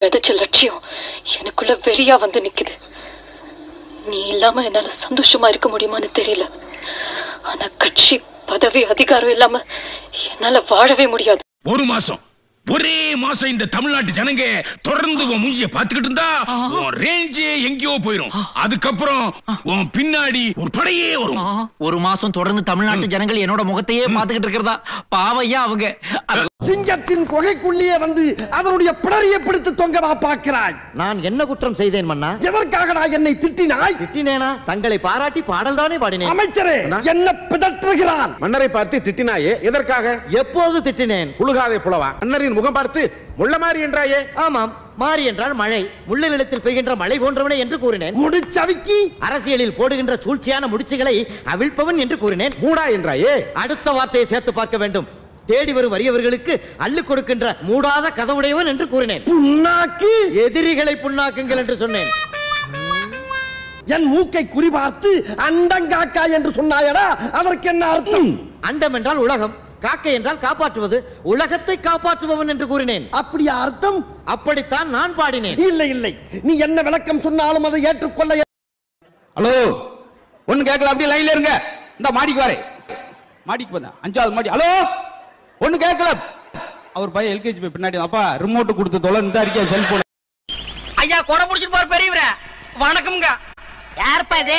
விதைச்ச லட்சியம் எனக்குள்ள வெறியா வந்து நிக்குது நீ இல்லாம என்னால சந்தோஷமா இருக்க முடியுமான்னு தெரியல ஆனா கட்சி பதவி அதிகாரம் இல்லாம என்னால வாழவே முடியாது ஒரு மாசம் ஒரே மாசம் இந்த தமிழ்நாட்டு ஜனங்க தொடர்ந்து உன் மூஞ்சிய பாத்துக்கிட்டு இருந்தா உன் ரேஞ்சே எங்கேயோ போயிரும் அதுக்கப்புறம் உன் பின்னாடி ஒரு படையே வரும் ஒரு மாசம் தொடர்ந்து தமிழ்நாட்டு ஜனங்கள் என்னோட முகத்தையே பாத்துக்கிட்டு இருக்கிறதா பாவையா அவங்க அது- சிங்கத்தின் குகைக்குள்ளேயே வந்து அதனுடைய பிடரியை பிடித்து தொங்கவா பார்க்கிறாய் நான் என்ன குற்றம் செய்தேன் மன்னா எதற்காக நான் என்னை திட்டினாய் திட்டினேனா தங்களை பாராட்டி பாடல் தானே பாடினேன் அமைச்சரே என்ன பிதற்றுகிறான் மன்னரை பார்த்து திட்டினாயே எதற்காக எப்போது திட்டினேன் புழுகாதே புலவா மன்னரின் முகம் பார்த்து முள்ள மாறி என்றாயே ஆமாம் மாறி என்றால் மழை முள்ள நிலத்தில் பெய்கின்ற மழை போன்றவனே என்று கூறினேன் முடிச்சவிக்கி அரசியலில் போடுகின்ற சூழ்ச்சியான முடிச்சுகளை அவிழ்ப்பவன் என்று கூறினேன் மூடா என்றாயே அடுத்த வார்த்தையை சேர்த்து பார்க்க வேண்டும் தேடி வரும் வறியவர்களுக்கு அள்ளிக் கொடுக்கின்ற மூடாத கதவுடையவன் என்று கூறினேன் புண்ணாக்கி எதிரிகளை புண்ணாக்குங்கள் என்று சொன்னேன் என் மூக்கை குறிபார்த்து அண்டங்காக்கா என்று சொன்னாயடா அதற்கு என்ன அர்த்தம் அண்டம் என்றால் உலகம் காக்கை என்றால் காப்பாற்றுவது உலகத்தை காப்பாற்றுபவன் என்று கூறினேன் அப்படியா அர்த்தம் அப்படித்தான் நான் பாடினேன் இல்லை இல்லை நீ என்ன விளக்கம் சொன்னாலும் அதை ஏற்றுக்கொள்ள ஹலோ ஒண்ணு கேட்கல அப்படியே லைன்ல இருங்க இந்த மாடிக்கு வரேன் மாடிக்கு போதேன் அஞ்சாவது மாடி ஹலோ ஒண்ணு கேட்கல அவர் பையன் எல்கேஜி போய் பின்னாடி அப்பா ரிமோட் கொடுத்து தொலை இந்த அறிக்கை செல்போன் ஐயா கொடை புடிச்சிட்டு போற பெரியவரே வணக்கம்ங்க யாருப்பா இது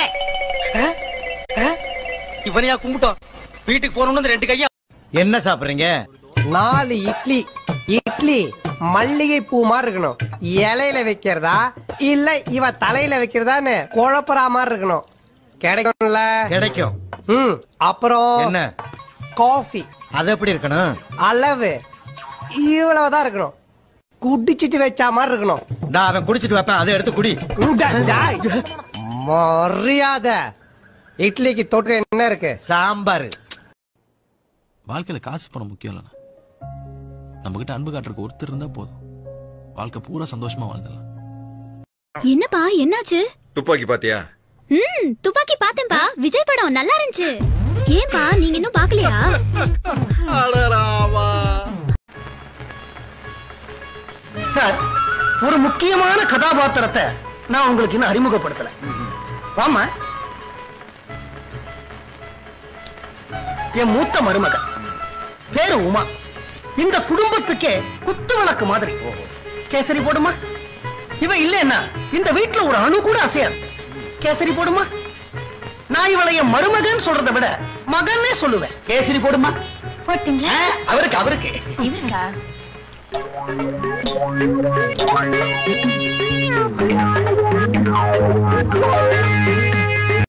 இவனையா கும்பிட்டோம் வீட்டுக்கு போனோம்னு ரெண்டு கையா என்ன சாப்பிடுறீங்க நாலு இட்லி இட்லி மல்லிகை பூ மாதிரி இருக்கணும் இலையில வைக்கிறதா இல்ல இவ தலையில வைக்கிறதான்னு குழப்பற மாதிரி இருக்கணும் கிடைக்கும்ல கிடைக்கும் ம் அப்புறம் என்ன காஃபி அது எப்படி இருக்கணும் அளவு இவ்வளவுதான் இருக்கணும் குடிச்சிட்டு வச்ச மாதிரி இருக்கணும் நான் அவன் குடிச்சிட்டு வைப்பேன் அதை எடுத்து குடி டேய், டேய். மரியாதை இட்லிக்கு தொட்டு என்ன இருக்கு சாம்பார் வாழ்க்கையில காசு பணம் முக்கியம் இல்லைண்ணா நம்ம கிட்ட அன்பு காட்டுறதுக்கு ஒருத்தர் இருந்தா போதும் வாழ்க்கை பூரா சந்தோஷமா வாழ்ந்துடலாம் என்னப்பா என்னாச்சு துப்பாக்கி பாத்தியா ம் துப்பாக்கி பார்த்தேன்பா விஜய் படம் நல்லா இருந்துச்சு ஏன்பா நீங்க இன்னும் பார்க்கலையா சார் ஒரு முக்கியமான கதாபாத்திரத்தை நான் உங்களுக்கு இன்னும் அறிமுகப்படுத்தல ஆமா என் மூத்த மருமக பேரு உமா இந்த குடும்பத்துக்கே குத்து விளக்கு மாதிரி கேசரி போடுமா இவ இல்லைன்னா இந்த வீட்டுல ஒரு அணு கூட அசையாது கேசரி போடுமா நான் இவளை என் மருமகன் சொல்றதை விட மகன்னே சொல்லுவேன் கேசரி போடுமா போட்டுங்களா அவருக்கு அவருக்கு இவருக்கா